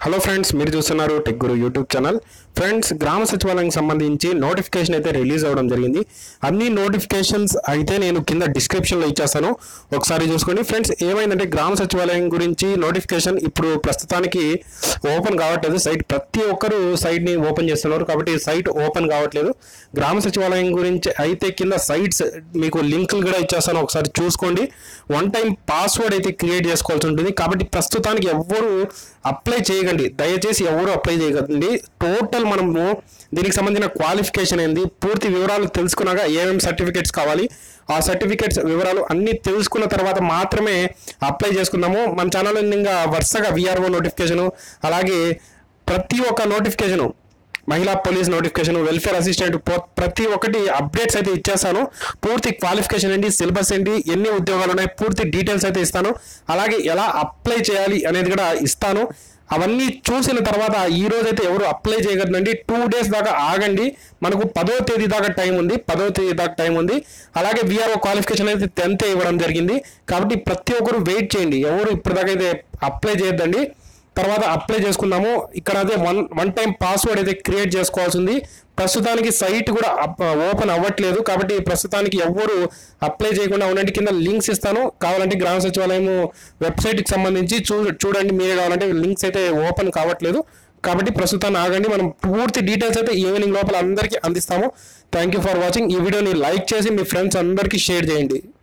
hello friends మీరు చూస్తున్నారు tech guru YouTube channel friends గ్రామ సచివాలయం సంబంధించి నోటిఫికేషన్ అయితే రిలీజ్ అవ్వడం జరిగింది అన్ని నోటిఫికేషన్స్ అయితే నేను కింద డిస్క్రిప్షన్లో ఇచ్చేస్తాను ఒకసారి చూసుకోండి ఫ్రెండ్స్ ఏమైందంటే గ్రామ సచివాలయం గురించి నోటిఫికేషన్ ఇప్పుడు ప్రస్తుతానికి ఓపెన్ కావట్లేదు సైట్ ప్రతి ఒక్కరు సైట్ని ఓపెన్ చేస్తున్నారు కాబట్టి సైట్ ఓపెన్ కావట్లేదు గ్రామ సచివాలయం గురించి అయితే కింద సైట్స్ మీకు లింకులు కూడా ఇచ్చేస్తాను ఒకసారి చూసుకోండి వన్ టైం పాస్వర్డ్ అయితే క్రియేట్ చేసుకోవాల్సి ఉంటుంది కాబట్టి ప్రస్తుతానికి ఎవ్వరు అప్లై చేయకండి దయచేసి ఎవరు అప్లై చేయకండి టోటల్ మనము దీనికి సంబంధించిన క్వాలిఫికేషన్ ఏంది పూర్తి వివరాలు తెలుసుకున్నాక ఏమేమి సర్టిఫికేట్స్ కావాలి ఆ సర్టిఫికేట్స్ వివరాలు అన్నీ తెలుసుకున్న తర్వాత మాత్రమే అప్లై చేసుకుందాము మన ఛానల్ ఇంకా వరుసగా విఆర్ఓ నోటిఫికేషను అలాగే ప్రతి ఒక్క నోటిఫికేషను మహిళా పోలీస్ నోటిఫికేషన్ వెల్ఫేర్ అసిస్టెంట్ పో- ప్రతి ఒక్కటి అప్డేట్స్ అయితే ఇచ్చేస్తాను పూర్తి క్వాలిఫికేషన్ ఏంటి సిలబస్ ఏంటి ఎన్ని ఉద్యోగాలు ఉన్నాయి పూర్తి డీటెయిల్స్ అయితే ఇస్తాను అలాగే ఎలా అప్లై చేయాలి అనేది కూడా ఇస్తాను అవన్నీ చూసిన తర్వాత ఈ రోజు అయితే ఎవరు అప్లై చేయగలరండి టూ డేస్ దాకా ఆగండి మనకు పదో తేదీ దాకా టైం ఉంది పదో తేదీ దాకా టైం ఉంది అలాగే విఆర్ఓ క్వాలిఫికేషన్ అయితే టెన్త్ ఇవ్వడం జరిగింది కాబట్టి ప్రతి ఒక్కరు వెయిట్ చేయండి ఎవరు ఇప్పటిదాకా అయితే అప్లై చేయొద్దండి తర్వాత అప్లై చేసుకుందాము ఇక్కడ అదే వన్ వన్ టైం పాస్వర్డ్ అయితే క్రియేట్ చేసుకోవాల్సి ఉంది ప్రస్తుతానికి సైట్ కూడా ఓపెన్ అవ్వట్లేదు కాబట్టి ప్రస్తుతానికి ఎవ్వరు అప్లై చేయకుండా ఉండండి కింద లింక్స్ ఇస్తాను కావాలంటే గ్రామ సచివాలయం వెబ్సైట్కి సంబంధించి చూ చూడండి మీరే కావాలంటే లింక్స్ అయితే ఓపెన్ కావట్లేదు కాబట్టి ప్రస్తుతాన్ని ఆగండి మనం పూర్తి డీటెయిల్స్ అయితే ఈవినింగ్ లోపల అందరికీ అందిస్తాము థ్యాంక్ యూ ఫర్ వాచింగ్ ఈ వీడియోని లైక్ చేసి మీ ఫ్రెండ్స్ అందరికీ షేర్ చేయండి